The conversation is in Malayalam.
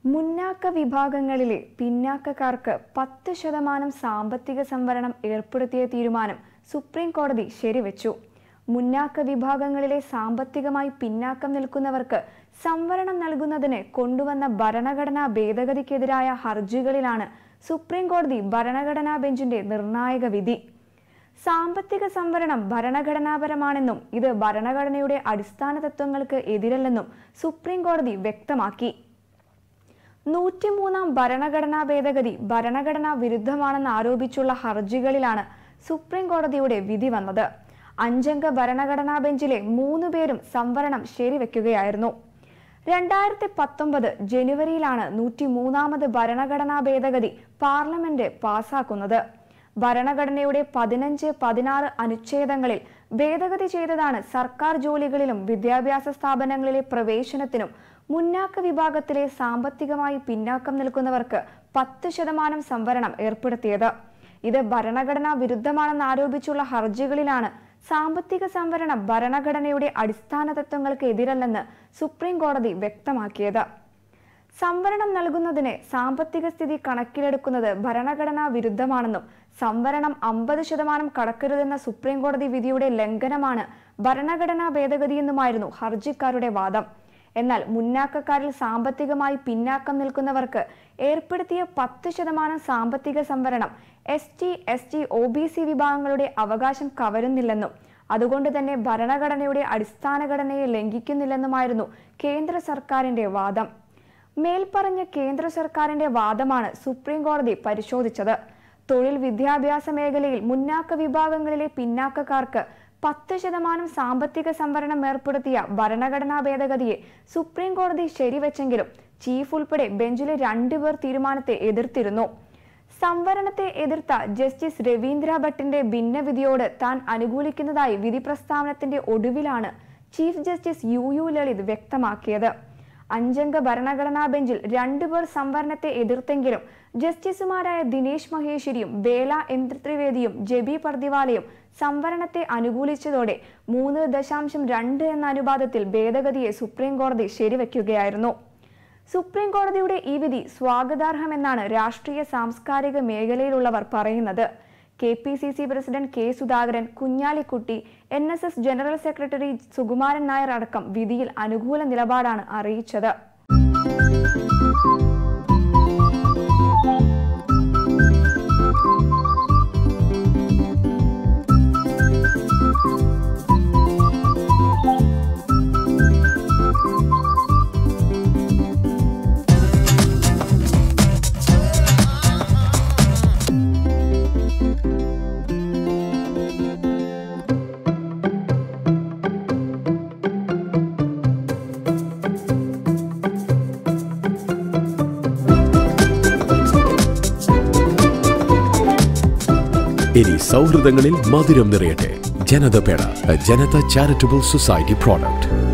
മുന്നാക്ക വിഭാഗങ്ങളിലെ പിന്നാക്കക്കാർക്ക് പത്ത് ശതമാനം സാമ്പത്തിക സംവരണം ഏർപ്പെടുത്തിയ തീരുമാനം സുപ്രീം കോടതി ശരിവെച്ചു മുന്നാക്ക വിഭാഗങ്ങളിലെ സാമ്പത്തികമായി പിന്നാക്കം നിൽക്കുന്നവർക്ക് സംവരണം നൽകുന്നതിന് കൊണ്ടുവന്ന ഭരണഘടനാ ഭേദഗതിക്കെതിരായ ഹർജികളിലാണ് സുപ്രീം കോടതി ഭരണഘടനാ ബെഞ്ചിന്റെ നിർണായക വിധി സാമ്പത്തിക സംവരണം ഭരണഘടനാപരമാണെന്നും ഇത് ഭരണഘടനയുടെ അടിസ്ഥാന തത്വങ്ങൾക്ക് എതിരല്ലെന്നും സുപ്രീം കോടതി വ്യക്തമാക്കി നൂറ്റിമൂന്നാം ഭരണഘടനാ ഭേദഗതി ഭരണഘടനാ വിരുദ്ധമാണെന്ന് ആരോപിച്ചുള്ള ഹർജികളിലാണ് സുപ്രീം കോടതിയുടെ വിധി വന്നത് അഞ്ചംഗ ഭരണഘടനാ ബെഞ്ചിലെ മൂന്ന് പേരും സംവരണം ശരിവെക്കുകയായിരുന്നു രണ്ടായിരത്തി പത്തൊമ്പത് ജനുവരിയിലാണ് നൂറ്റിമൂന്നാമത് ഭരണഘടനാ ഭേദഗതി പാർലമെന്റ് പാസാക്കുന്നത് ഭരണഘടനയുടെ പതിനഞ്ച് പതിനാറ് അനുച്ഛേദങ്ങളിൽ ഭേദഗതി ചെയ്തതാണ് സർക്കാർ ജോലികളിലും വിദ്യാഭ്യാസ സ്ഥാപനങ്ങളിലെ പ്രവേശനത്തിനും മുന്നാക്ക വിഭാഗത്തിലെ സാമ്പത്തികമായി പിന്നാക്കം നിൽക്കുന്നവർക്ക് പത്ത് ശതമാനം സംവരണം ഏർപ്പെടുത്തിയത് ഇത് ഭരണഘടനാ വിരുദ്ധമാണെന്ന് ആരോപിച്ചുള്ള ഹർജികളിലാണ് സാമ്പത്തിക സംവരണം ഭരണഘടനയുടെ അടിസ്ഥാന തത്വങ്ങൾക്ക് എതിരല്ലെന്ന് സുപ്രീം കോടതി വ്യക്തമാക്കിയത് സംവരണം നൽകുന്നതിന് സാമ്പത്തിക സ്ഥിതി കണക്കിലെടുക്കുന്നത് ഭരണഘടനാ വിരുദ്ധമാണെന്നും സംവരണം അമ്പത് ശതമാനം കടക്കരുതെന്ന സുപ്രീം കോടതി വിധിയുടെ ലംഘനമാണ് ഭരണഘടനാ ഭേദഗതിയെന്നുമായിരുന്നു ഹർജിക്കാരുടെ വാദം എന്നാൽ മുന്നാക്കക്കാരിൽ സാമ്പത്തികമായി പിന്നാക്കം നിൽക്കുന്നവർക്ക് ഏർപ്പെടുത്തിയ പത്ത് ശതമാനം സാമ്പത്തിക സംവരണം S T S T O B C വിഭാഗങ്ങളുടെ അവകാശം കവരുന്നില്ലെന്നും അതുകൊണ്ട് തന്നെ ഭരണഘടനയുടെ അടിസ്ഥാന ഘടനയെ ലംഘിക്കുന്നില്ലെന്നുമായിരുന്നു കേന്ദ്ര സർക്കാരിന്റെ വാദം മേൽപ്പറഞ്ഞ കേന്ദ്ര സർക്കാരിന്റെ വാദമാണ് സുപ്രീം കോടതി പരിശോധിച്ചത് തൊഴിൽ വിദ്യാഭ്യാസ മേഖലയിൽ മുന്നാക്ക വിഭാഗങ്ങളിലെ പിന്നാക്കക്കാർക്ക് പത്ത് ശതമാനം സാമ്പത്തിക സംവരണം ഏർപ്പെടുത്തിയ ഭരണഘടനാ ഭേദഗതിയെ സുപ്രീം കോടതി ശരിവെച്ചെങ്കിലും ചീഫ് ഉൾപ്പെടെ ബെഞ്ചിലെ രണ്ടുപേർ തീരുമാനത്തെ എതിർത്തിരുന്നു സംവരണത്തെ എതിർത്ത ജസ്റ്റിസ് രവീന്ദ്ര ഭട്ടിന്റെ ഭിന്നവിധിയോട് താൻ അനുകൂലിക്കുന്നതായി വിധി പ്രസ്താവനത്തിന്റെ ഒടുവിലാണ് chief justice U U Lalit വ്യക്തമാക്കിയത് അഞ്ചംഗ ഭരണഘടനാ ബെഞ്ചിൽ രണ്ടുപേർ സംവരണത്തെ എതിർത്തെങ്കിലും ജസ്റ്റിസുമാരായ ദിനേശ് മഹേശ്വരിയും ബേല എം ത്രിവേദിയും ജബി പർദിവാലയും സംവരണത്തെ അനുകൂലിച്ചതോടെ മൂന്ന് ദശാംശം രണ്ട് എന്ന അനുപാതത്തിൽ ഭേദഗതിയെ സുപ്രീം കോടതി ശരിവെക്കുകയായിരുന്നു സുപ്രീം കോടതിയുടെ ഈ വിധി സ്വാഗതാർഹമെന്നാണ് രാഷ്ട്രീയ സാംസ്കാരിക മേഖലയിലുള്ളവർ പറയുന്നത് K P C C president K Sudhakaran Kunhalikutty N S S general secretary Sukumaran Nair അടക്കം വിധിയിൽ അനുകൂല നിലപാടാണ് അറിയിച്ചത് ഇനി സൗഹൃദങ്ങളിൽ മധുരം നിറയട്ടെ ജനത പേട ജനത ചാരിറ്റബിൾ സൊസൈറ്റി പ്രോഡക്റ്റ്